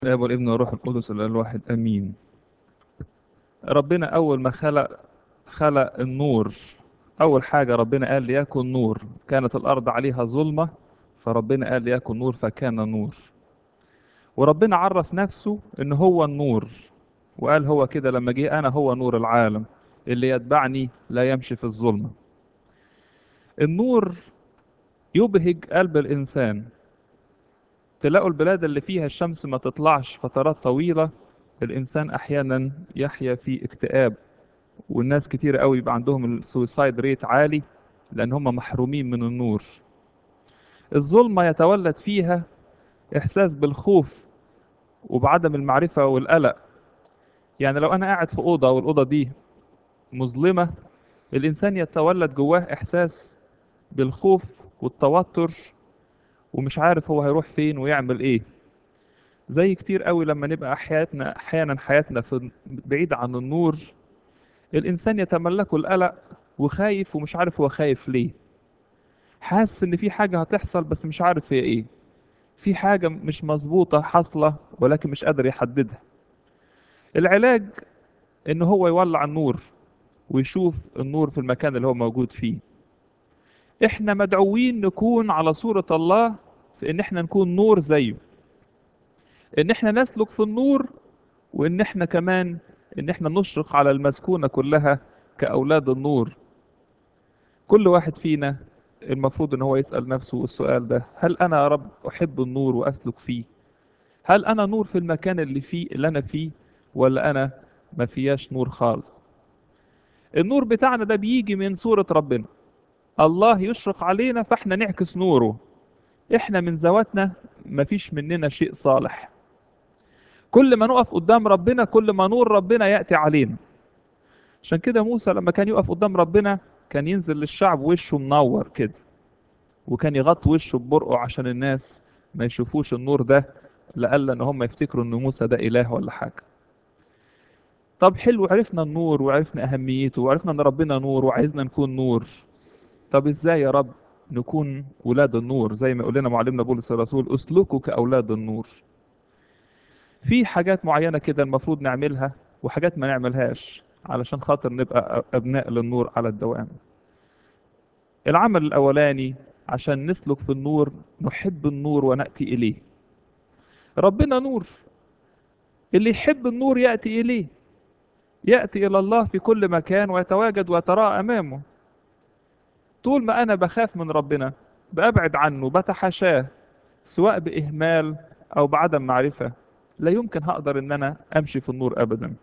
الاب والابن والروح القدس الاله الواحد امين ربنا اول ما خلق خلق النور اول حاجه ربنا قال ليكن نور كانت الارض عليها ظلمه فربنا قال ليكن نور فكان نور وربنا عرف نفسه ان هو النور وقال هو كده لما جه انا هو نور العالم اللي يتبعني لا يمشي في الظلمه النور يبهج قلب الانسان تلاقوا البلاد اللي فيها الشمس ما تطلعش فترات طويلة الإنسان أحيانا يحيا في اكتئاب والناس كتير قوي يبقى عندهم السويسايد ريت عالي لأن هم محرومين من النور الظلمة يتولد فيها إحساس بالخوف وبعدم المعرفة والقلق يعني لو أنا قاعد في أوضة والأوضة دي مظلمة الإنسان يتولد جواه إحساس بالخوف والتوتر ومش عارف هو هيروح فين ويعمل ايه زي كتير قوي لما نبقى حياتنا احيانا حياتنا في بعيد عن النور الانسان يتملكه القلق وخايف ومش عارف هو خايف ليه حاسس ان في حاجه هتحصل بس مش عارف هي ايه في حاجه مش مظبوطه حاصله ولكن مش قادر يحددها العلاج ان هو يولع النور ويشوف النور في المكان اللي هو موجود فيه احنا مدعوين نكون على صورة الله في ان احنا نكون نور زيه ان احنا نسلك في النور وان احنا كمان ان احنا نشرق على المسكونة كلها كأولاد النور كل واحد فينا المفروض ان هو يسأل نفسه السؤال ده هل انا يا رب احب النور واسلك فيه هل انا نور في المكان اللي فيه اللي انا فيه ولا انا ما فياش نور خالص النور بتاعنا ده بيجي من صورة ربنا الله يشرق علينا فاحنا نعكس نوره احنا من ذواتنا مفيش مننا شيء صالح كل ما نقف قدام ربنا كل ما نور ربنا يأتي علينا عشان كده موسى لما كان يقف قدام ربنا كان ينزل للشعب وشه منور كده وكان يغطي وشه ببرقه عشان الناس ما يشوفوش النور ده لألا ان هم يفتكروا ان موسى ده اله ولا حاجه طب حلو عرفنا النور وعرفنا اهميته وعرفنا ان ربنا نور وعايزنا نكون نور طب ازاي يا رب نكون ولاد النور زي ما يقول لنا معلمنا بولس الرسول اسلكوا كاولاد النور في حاجات معينه كده المفروض نعملها وحاجات ما نعملهاش علشان خاطر نبقى ابناء للنور على الدوام العمل الاولاني عشان نسلك في النور نحب النور وناتي اليه ربنا نور اللي يحب النور ياتي اليه ياتي الى الله في كل مكان ويتواجد ويتراءى امامه طول ما انا بخاف من ربنا بابعد عنه بتحاشاه سواء باهمال او بعدم معرفه لا يمكن هقدر ان انا امشي في النور ابدا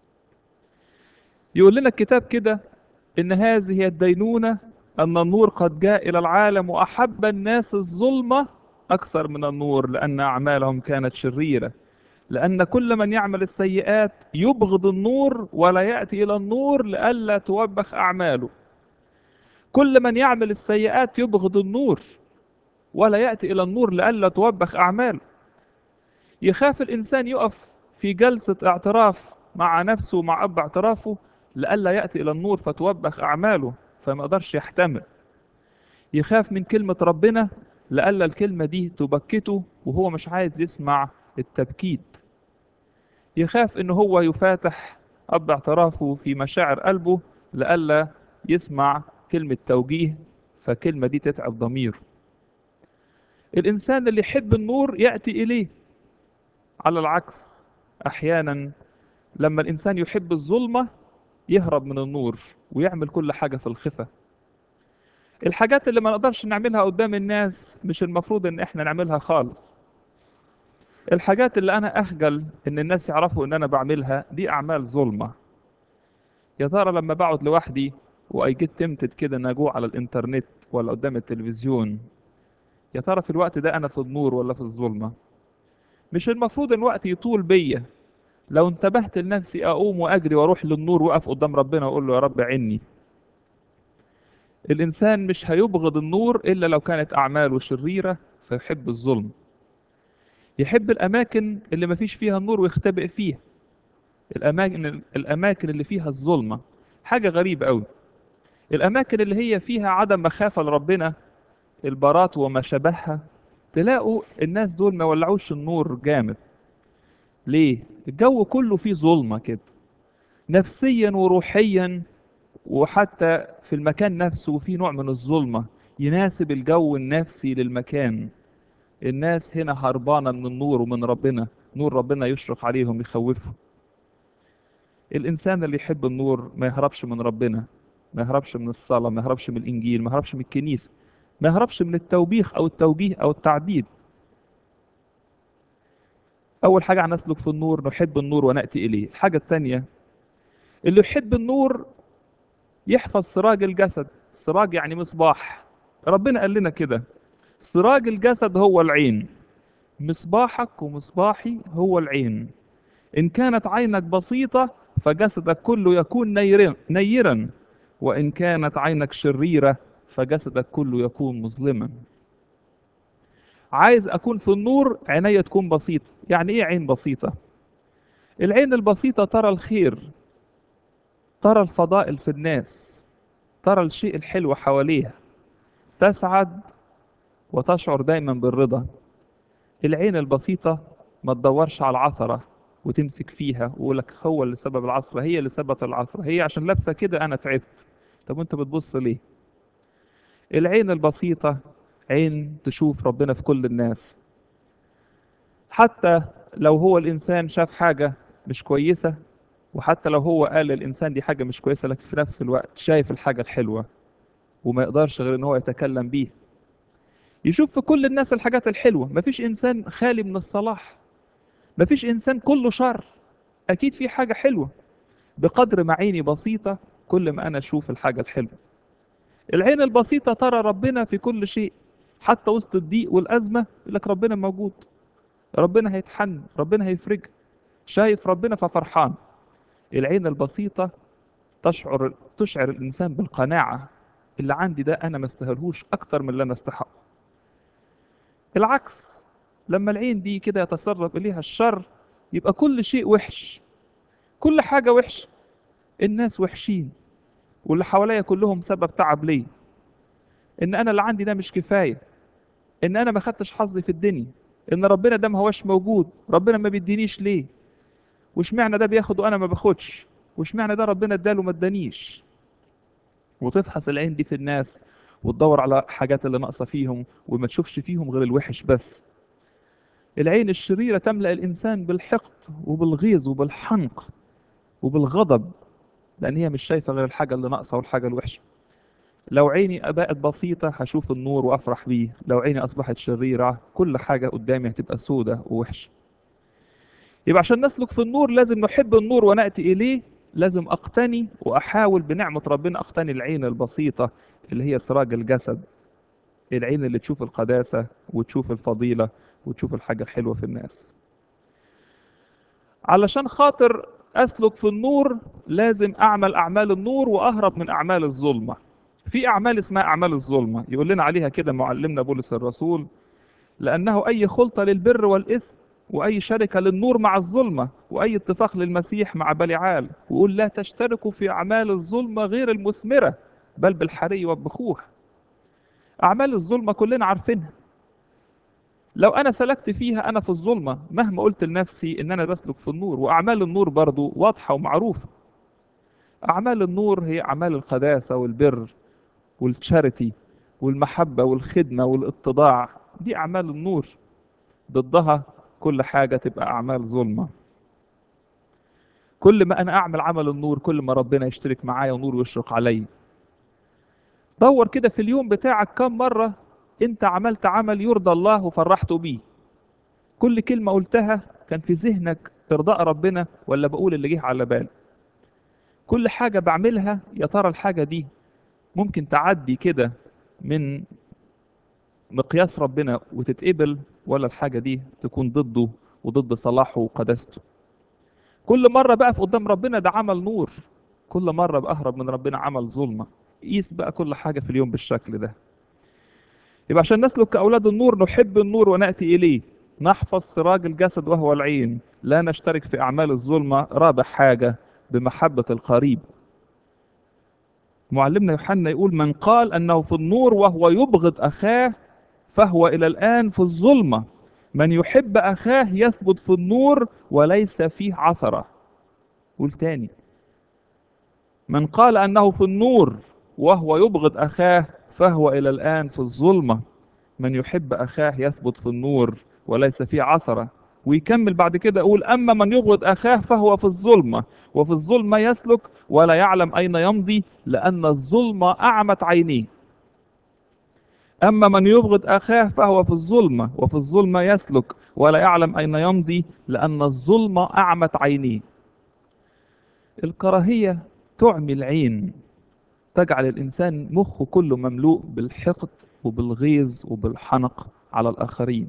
يقول لنا الكتاب كده ان هذه هي الدينونه ان النور قد جاء الى العالم واحب الناس الظلمه اكثر من النور لان اعمالهم كانت شريره لان كل من يعمل السيئات يبغض النور ولا ياتي الى النور لئلا توبخ اعماله كل من يعمل السيئات يبغض النور ولا يأتي إلى النور لئلا توبخ أعماله يخاف الإنسان يقف في جلسة اعتراف مع نفسه ومع أب اعترافه لئلا يأتي إلى النور فتوبخ أعماله فما يقدرش يحتمل يخاف من كلمة ربنا لئلا الكلمة دي تبكته وهو مش عايز يسمع التبكيت يخاف إن هو يفاتح أب اعترافه في مشاعر قلبه لئلا يسمع كلمة توجيه فكلمة دي تتعب ضميره الإنسان اللي يحب النور يأتي إليه على العكس أحيانا لما الإنسان يحب الظلمة يهرب من النور ويعمل كل حاجة في الخفة الحاجات اللي ما نقدرش نعملها قدام الناس مش المفروض ان احنا نعملها خالص الحاجات اللي انا اخجل ان الناس يعرفوا ان انا بعملها دي اعمال ظلمة يا ترى لما بقعد لوحدي واي جيت تمتد كده ان اجوع على الانترنت ولا قدام التلفزيون يا ترى في الوقت ده انا في النور ولا في الظلمه مش المفروض الوقت يطول بيا لو انتبهت لنفسي اقوم واجري واروح للنور واقف قدام ربنا واقول له يا رب عني الانسان مش هيبغض النور الا لو كانت اعماله شريره فيحب الظلم يحب الاماكن اللي ما فيش فيها النور ويختبئ فيها الاماكن الاماكن اللي فيها الظلمه حاجه غريبه قوي الأماكن اللي هي فيها عدم مخافة لربنا البارات وما شابهها تلاقوا الناس دول ما ولعوش النور جامد ليه الجو كله فيه ظلمة كده نفسيا وروحيا وحتى في المكان نفسه في نوع من الظلمة يناسب الجو النفسي للمكان الناس هنا هربانة من النور ومن ربنا نور ربنا يشرق عليهم يخوفهم الإنسان اللي يحب النور ما يهربش من ربنا ما يهربش من الصلاة ما يهربش من الإنجيل ما يهربش من الكنيسة ما يهربش من التوبيخ أو التوجيه أو التعديل أول حاجة نسلك في النور نحب النور ونأتي إليه الحاجة الثانية اللي يحب النور يحفظ سراج الجسد السراج يعني مصباح ربنا قال لنا كده سراج الجسد هو العين مصباحك ومصباحي هو العين إن كانت عينك بسيطة فجسدك كله يكون نيرا, نيرا وإن كانت عينك شريرة فجسدك كله يكون مظلما عايز أكون في النور عيني تكون بسيطة يعني إيه عين بسيطة العين البسيطة ترى الخير ترى الفضائل في الناس ترى الشيء الحلو حواليها تسعد وتشعر دايما بالرضا العين البسيطة ما تدورش على العثرة وتمسك فيها ويقول لك هو اللي سبب العثرة هي اللي سببت العثرة هي عشان لابسة كده أنا تعبت طب وأنت بتبص ليه؟ العين البسيطة عين تشوف ربنا في كل الناس حتى لو هو الإنسان شاف حاجة مش كويسة وحتى لو هو قال للإنسان دي حاجة مش كويسة لكن في نفس الوقت شايف الحاجة الحلوة وما يقدرش غير إن هو يتكلم بيها يشوف في كل الناس الحاجات الحلوة مفيش إنسان خالي من الصلاح مفيش إنسان كله شر أكيد في حاجة حلوة بقدر ما عيني بسيطة كل ما أنا أشوف الحاجة الحلوة العين البسيطة ترى ربنا في كل شيء حتى وسط الضيق والأزمة يقول لك ربنا موجود ربنا هيتحن ربنا هيفرج شايف ربنا ففرحان العين البسيطة تشعر تشعر الإنسان بالقناعة اللي عندي ده أنا ما استاهلهوش أكتر من اللي أنا أستحقه العكس لما العين دي كده يتسرب إليها الشر يبقى كل شيء وحش كل حاجة وحش الناس وحشين واللي حواليا كلهم سبب تعب ليه ان انا اللي عندي ده مش كفايه ان انا ما خدتش حظي في الدنيا ان ربنا ده ما هوش موجود ربنا ما بيدينيش ليه واشمعنى ده بياخد وانا ما باخدش واشمعنى ده ربنا اداله ما ادانيش وتفحص العين دي في الناس وتدور على حاجات اللي ناقصه فيهم وما تشوفش فيهم غير الوحش بس العين الشريره تملا الانسان بالحقد وبالغيظ وبالحنق وبالغضب لان هي مش شايفه غير الحاجه اللي ناقصه والحاجه الوحشه لو عيني بقت بسيطة هشوف النور وأفرح بيه لو عيني أصبحت شريرة كل حاجة قدامي هتبقى سودة ووحشة يبقى عشان نسلك في النور لازم نحب النور ونأتي إليه لازم أقتني وأحاول بنعمة ربنا أقتني العين البسيطة اللي هي سراج الجسد العين اللي تشوف القداسة وتشوف الفضيلة وتشوف الحاجة الحلوة في الناس علشان خاطر أسلك في النور لازم أعمل أعمال النور وأهرب من أعمال الظلمة في أعمال اسمها أعمال الظلمة يقول لنا عليها كده معلمنا بولس الرسول لأنه أي خلطة للبر والإثم وأي شركة للنور مع الظلمة وأي اتفاق للمسيح مع بليعال ويقول لا تشتركوا في أعمال الظلمة غير المثمرة بل بالحري والبخور أعمال الظلمة كلنا عارفينها لو أنا سلكت فيها أنا في الظلمة مهما قلت لنفسي إن أنا بسلك في النور وأعمال النور برضو واضحة ومعروفة أعمال النور هي أعمال القداسة والبر والتشاريتي والمحبة والخدمة والاتضاع دي أعمال النور ضدها كل حاجة تبقى أعمال ظلمة كل ما أنا أعمل عمل النور كل ما ربنا يشترك معايا ونور يشرق علي دور كده في اليوم بتاعك كم مرة أنت عملت عمل يرضى الله وفرحته بيه كل كلمة قلتها كان في ذهنك إرضاء ربنا ولا بقول اللي جه على بالي كل حاجة بعملها يا ترى الحاجة دي ممكن تعدي كده من مقياس ربنا وتتقبل ولا الحاجة دي تكون ضده وضد صلاحه وقداسته كل مرة بقى في قدام ربنا ده عمل نور كل مرة بأهرب من ربنا عمل ظلمة قيس بقى كل حاجة في اليوم بالشكل ده يبقى عشان نسلك كأولاد النور نحب النور ونأتي إليه نحفظ سراج الجسد وهو العين لا نشترك في أعمال الظلمة رابع حاجة بمحبة القريب معلمنا يوحنا يقول من قال أنه في النور وهو يبغض أخاه فهو إلى الآن في الظلمة من يحب أخاه يثبت في النور وليس فيه عثرة قول تاني من قال أنه في النور وهو يبغض أخاه فهو إلى الآن في الظلمة من يحب أخاه يثبت في النور وليس فيه عثرة ويكمل بعد كده يقول أما من يبغض أخاه فهو في الظلمة وفي الظلمة يسلك ولا يعلم أين يمضي لأن الظلمة أعمت عينيه أما من يبغض أخاه فهو في الظلمة وفي الظلمة يسلك ولا يعلم أين يمضي لأن الظلمة أعمت عينيه الكراهية تعمي العين تجعل الإنسان مخه كله مملوء بالحقد وبالغيظ وبالحنق على الآخرين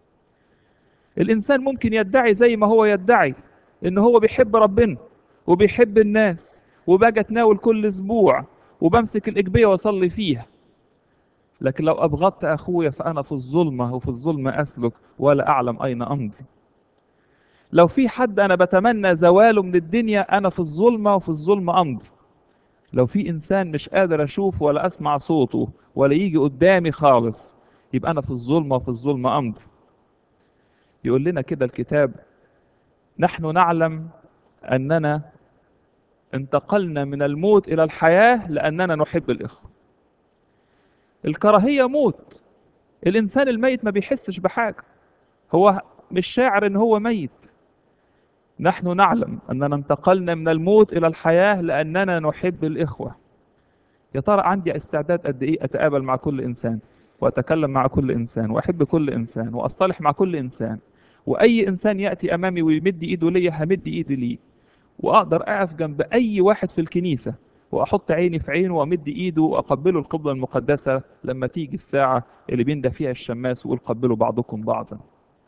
الإنسان ممكن يدعي زي ما هو يدعي إن هو بيحب ربنا وبيحب الناس وباجي أتناول كل أسبوع وبمسك الإجبية وأصلي فيها لكن لو أبغضت أخويا فأنا في الظلمة وفي الظلمة أسلك ولا أعلم أين أمضي لو في حد أنا بتمنى زواله من الدنيا أنا في الظلمة وفي الظلمة أمضي لو في إنسان مش قادر أشوف ولا أسمع صوته ولا يجي قدامي خالص يبقى أنا في الظلمة وفي الظلمة أمضي يقول لنا كده الكتاب نحن نعلم أننا انتقلنا من الموت إلى الحياة لأننا نحب الإخوة الكراهية موت الإنسان الميت ما بيحسش بحاجة هو مش شاعر إن هو ميت نحن نعلم أننا انتقلنا من الموت إلى الحياة لأننا نحب الإخوة يا ترى عندي استعداد قد إيه أتقابل مع كل إنسان وأتكلم مع كل إنسان وأحب كل إنسان وأصطلح مع كل إنسان وأي إنسان يأتي أمامي ويمد إيده ليا همد إيدي ليه وأقدر أقف جنب أي واحد في الكنيسة وأحط عيني في عينه وأمد إيده وأقبله القبلة المقدسة لما تيجي الساعة اللي بينده فيها الشماس ويقول قبلوا بعضكم بعضا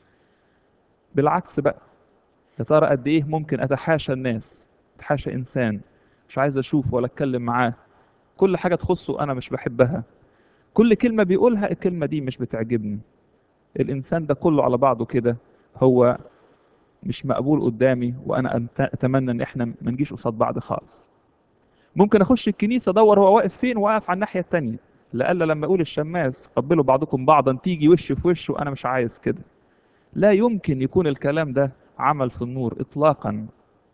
بالعكس بقى يا ترى قد إيه ممكن أتحاشى الناس أتحاشى إنسان مش عايز أشوفه ولا أتكلم معاه كل حاجة تخصه أنا مش بحبها كل كلمة بيقولها الكلمة دي مش بتعجبني الإنسان ده كله على بعضه كده هو مش مقبول قدامي وأنا أتمنى إن إحنا ما نجيش قصاد بعض خالص ممكن أخش الكنيسة أدور هو واقف فين وأقف على الناحية التانية لألا لما أقول الشماس قبلوا بعضكم بعضا تيجي وش في وش وأنا مش عايز كده لا يمكن يكون الكلام ده عمل في النور إطلاقا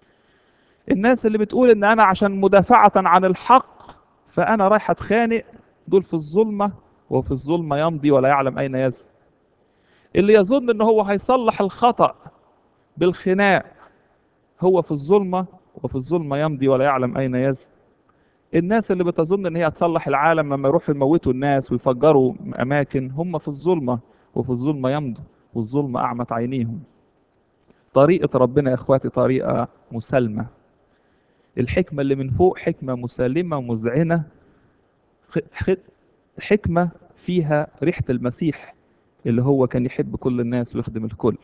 الناس اللي بتقول إن أنا عشان مدافعة عن الحق فأنا رايح أتخانق دول في الظلمة وفي الظلمة يمضي ولا يعلم أين يذهب اللي يظن ان هو هيصلح الخطأ بالخناق هو في الظلمة وفي الظلمة يمضي ولا يعلم أين يذهب الناس اللي بتظن ان هي هتصلح العالم لما يروحوا يموتوا الناس ويفجروا أماكن هم في الظلمة وفي الظلمة يمضوا والظلمة أعمت عينيهم طريقة ربنا يا إخواتي طريقة مسالمة الحكمة اللي من فوق حكمة مسالمة مذعنة حكمة فيها ريحة المسيح اللي هو كان يحب كل الناس ويخدم الكل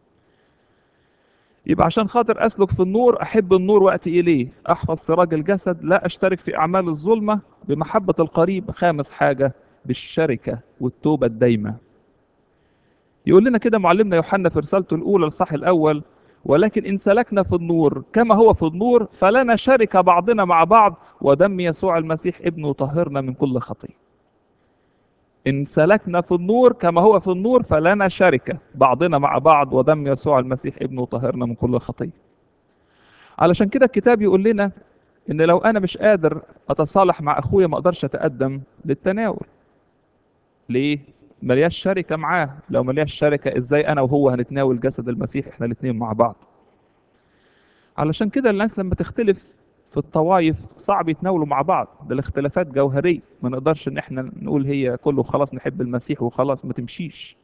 يبقى عشان خاطر أسلك في النور أحب النور وأتي إليه أحفظ سراج الجسد لا أشترك في أعمال الظلمة بمحبة القريب خامس حاجة بالشركة والتوبة الدايمة يقول لنا كده معلمنا يوحنا في رسالته الأولى الصح الأول ولكن إن سلكنا في النور كما هو في النور فلنا شركة بعضنا مع بعض ودم يسوع المسيح ابنه طهرنا من كل خطيئة إن سلكنا في النور كما هو في النور فلنا شركة بعضنا مع بعض ودم يسوع المسيح ابنه طهرنا من كل خطية علشان كده الكتاب يقول لنا إن لو أنا مش قادر أتصالح مع أخويا ما أقدرش أتقدم للتناول ليه؟ ملياش شركة معاه لو ملياش شركة إزاي أنا وهو هنتناول جسد المسيح إحنا الاتنين مع بعض علشان كده الناس لما تختلف في الطوائف صعب يتناولوا مع بعض ده الاختلافات جوهرية ما نقدرش ان احنا نقول هي كله خلاص نحب المسيح وخلاص ما تمشيش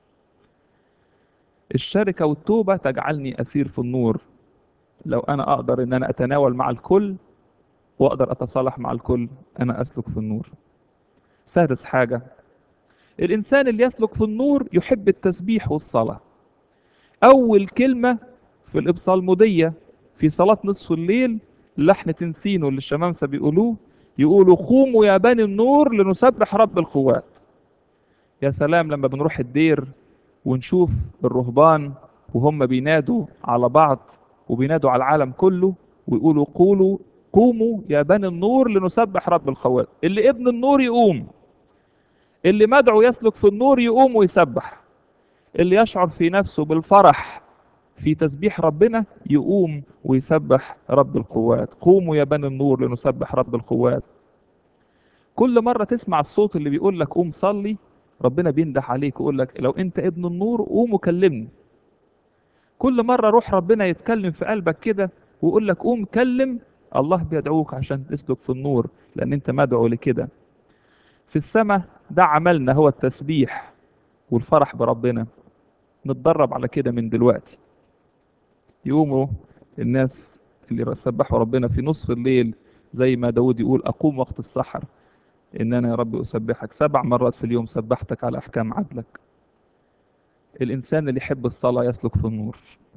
الشركة والتوبة تجعلني أسير في النور لو أنا أقدر إن أنا أتناول مع الكل وأقدر أتصالح مع الكل أنا أسلك في النور سادس حاجة الإنسان اللي يسلك في النور يحب التسبيح والصلاة أول كلمة في الإبصالمودية في صلاة نصف الليل لحن تنسينه اللي الشمامسة بيقولوه يقولوا قوموا يا بني النور لنسبح رب القوات يا سلام لما بنروح الدير ونشوف الرهبان وهم بينادوا على بعض وبينادوا على العالم كله ويقولوا قولوا قوموا يا بني النور لنسبح رب القوات اللي ابن النور يقوم اللي مدعو يسلك في النور يقوم ويسبح اللي يشعر في نفسه بالفرح في تسبيح ربنا يقوم ويسبح رب القوات قوموا يا بني النور لنسبح رب القوات كل مرة تسمع الصوت اللي بيقول لك قوم صلي ربنا بينده عليك ويقول لك لو انت ابن النور قوم وكلمني كل مرة روح ربنا يتكلم في قلبك كده ويقول لك قوم كلم الله بيدعوك عشان تسلك في النور لان انت مدعو لكده في السماء ده عملنا هو التسبيح والفرح بربنا نتدرب على كده من دلوقتي يقوموا الناس اللي بيسبحوا ربنا في نصف الليل زي ما داود يقول أقوم وقت السحر إن أنا يا رب أسبحك سبع مرات في اليوم سبحتك على أحكام عدلك الإنسان اللي يحب الصلاة يسلك في النور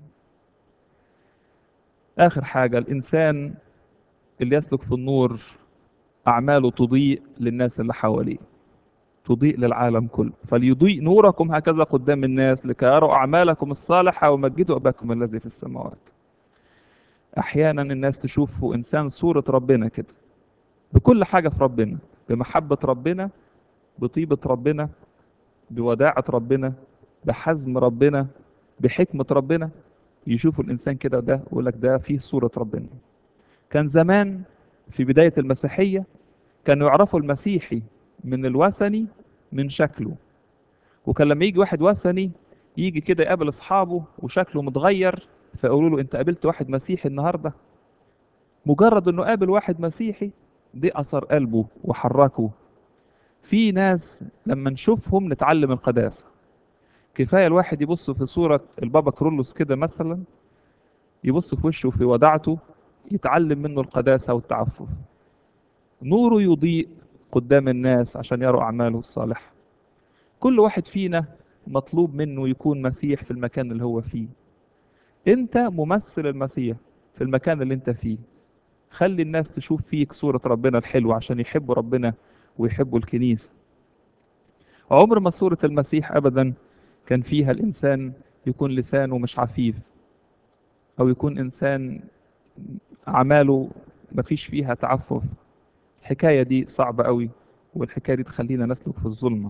آخر حاجة الإنسان اللي يسلك في النور أعماله تضيء للناس اللي حواليه تضيء للعالم كله فليضيء نوركم هكذا قدام الناس لكي يروا أعمالكم الصالحة ومجدوا أباكم الذي في السماوات أحيانا الناس تشوفه إنسان صورة ربنا كده بكل حاجة في ربنا بمحبة ربنا بطيبة ربنا بوداعة ربنا بحزم ربنا بحكمة ربنا يشوفوا الإنسان كده ده ويقول لك ده فيه صورة ربنا كان زمان في بداية المسيحية كانوا يعرفوا المسيحي من الوثني من شكله وكان لما يجي واحد وثني يجي كده يقابل اصحابه وشكله متغير فيقولوا له انت قابلت واحد مسيحي النهارده مجرد انه قابل واحد مسيحي دي اثر قلبه وحركه في ناس لما نشوفهم نتعلم القداسه كفايه الواحد يبص في صوره البابا كرولوس كده مثلا يبص في وشه في ودعته يتعلم منه القداسه والتعفف نوره يضيء قدام الناس عشان يروا أعماله الصالحة كل واحد فينا مطلوب منه يكون مسيح في المكان اللي هو فيه انت ممثل المسيح في المكان اللي انت فيه خلي الناس تشوف فيك صورة ربنا الحلوة عشان يحبوا ربنا ويحبوا الكنيسة عمر ما صورة المسيح أبدا كان فيها الإنسان يكون لسانه مش عفيف أو يكون إنسان أعماله مفيش فيها تعفف الحكاية دي صعبة قوي والحكاية دي تخلينا نسلك في الظلمة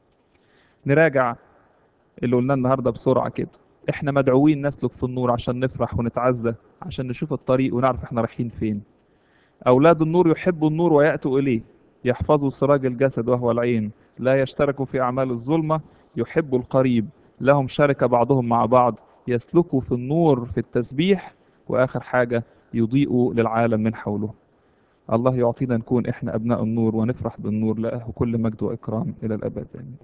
نراجع اللي قلناه النهاردة بسرعة كده احنا مدعوين نسلك في النور عشان نفرح ونتعزى عشان نشوف الطريق ونعرف احنا رايحين فين أولاد النور يحبوا النور ويأتوا إليه يحفظوا سراج الجسد وهو العين لا يشتركوا في أعمال الظلمة يحبوا القريب لهم شركة بعضهم مع بعض يسلكوا في النور في التسبيح وآخر حاجة يضيئوا للعالم من حوله الله يعطينا نكون احنا ابناء النور ونفرح بالنور له كل مجد واكرام الى الابد امين